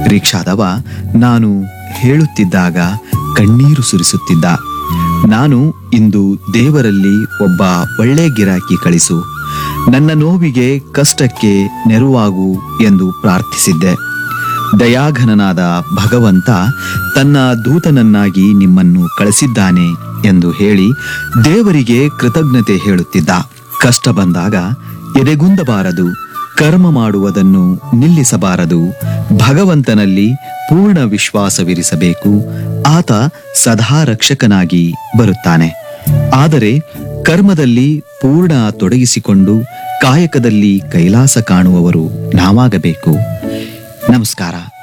ರಿಕ್ಷಾದವ ನಾನು ಹೇಳುತ್ತಿದ್ದಾಗ ಕಣ್ಣೀರು ಸುರಿಸುತ್ತಿದ್ದ ನಾನು ಇಂದು ದೇವರಲ್ಲಿ ಒಬ್ಬ ಒಳ್ಳೆ ಗಿರಾಕಿ ಕಳಿಸು ನನ್ನ ನೋವಿಗೆ ಕಷ್ಟಕ್ಕೆ ನೆರವಾಗು ಎಂದು ಪ್ರಾರ್ಥಿಸಿದ್ದೆ ದಯಾಘನನಾದ ಭಗವಂತ ತನ್ನ ದೂತನನ್ನಾಗಿ ನಿಮ್ಮನ್ನು ಕಳಿಸಿದ್ದಾನೆ ಎಂದು ಹೇಳಿ ದೇವರಿಗೆ ಕೃತಜ್ಞತೆ ಹೇಳುತ್ತಿದ್ದ ಕಷ್ಟ ಬಂದಾಗ ಎದೆಗುಂದಬಾರದು ಕರ್ಮ ಮಾಡುವುದನ್ನು ನಿಲ್ಲಿಸಬಾರದು ಭಗವಂತನಲ್ಲಿ ಪೂರ್ಣ ವಿಶ್ವಾಸವಿರಿಸಬೇಕು ಆತ ಸದಾ ರಕ್ಷಕನಾಗಿ ಬರುತ್ತಾನೆ ಆದರೆ ಕರ್ಮದಲ್ಲಿ ಪೂರ್ಣ ತೊಡಗಿಸಿಕೊಂಡು ಕಾಯಕದಲ್ಲಿ ಕೈಲಾಸ ಕಾಣುವವರು ನಾವಾಗಬೇಕು ನಮಸ್ಕಾರ